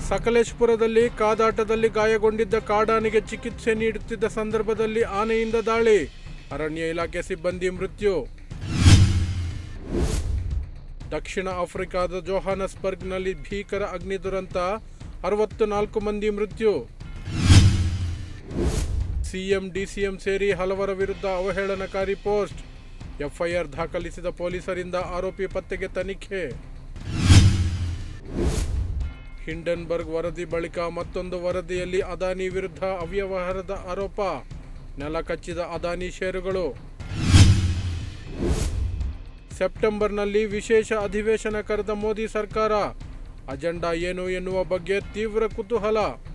ಸಕಲೇಶ್ಪುರದಲ್ಲಿ ಕಾದಾಟದಲ್ಲಿ ಗಾಯಗೊಂಡಿದ್ದ ಕಾಡಾನೆಗೆ ಚಿಕಿತ್ಸೆ ನೀಡುತ್ತಿದ್ದ ಸಂದರ್ಭದಲ್ಲಿ ಆನೆಯಿಂದ ದಾಳಿ ಅರಣ್ಯ ಇಲಾಖೆ ಸಿಬ್ಬಂದಿ ಮೃತ್ಯು ದಕ್ಷಿಣ ಆಫ್ರಿಕಾದ ಜೋಹಾನಸ್ಬರ್ಗ್ನಲ್ಲಿ ಭೀಕರ ಅಗ್ನಿ ದುರಂತ ಅರವತ್ತು ನಾಲ್ಕು ಮಂದಿ ಮೃತ್ಯು ಸಿಎಂ ಡಿಸಿಎಂ ಸೇರಿ ಹಲವರ ವಿರುದ್ಧ ಅವಹೇಳನಕಾರಿ ಪೋಸ್ಟ್ ಎಫ್ಐಆರ್ ದಾಖಲಿಸಿದ ಪೊಲೀಸರಿಂದ ಆರೋಪಿ ಪತ್ತೆಗೆ ತನಿಖೆ ಹಿಂಡನ್ಬರ್ಗ್ ವರದಿ ಬಳಿಕ ಮತ್ತೊಂದು ವರದಿಯಲ್ಲಿ ಅದಾನಿ ವಿರುದ್ಧ ಅವ್ಯವಹಾರದ ಆರೋಪ ನೆಲ ಕಚ್ಚಿದ ಅದಾನಿ ಷೇರುಗಳು ಸೆಪ್ಟೆಂಬರ್ನಲ್ಲಿ ವಿಶೇಷ ಅಧಿವೇಶನ ಕರೆದ ಮೋದಿ ಸರ್ಕಾರ ಅಜೆಂಡಾ ಏನು ಎನ್ನುವ ಬಗ್ಗೆ ತೀವ್ರ ಕುತೂಹಲ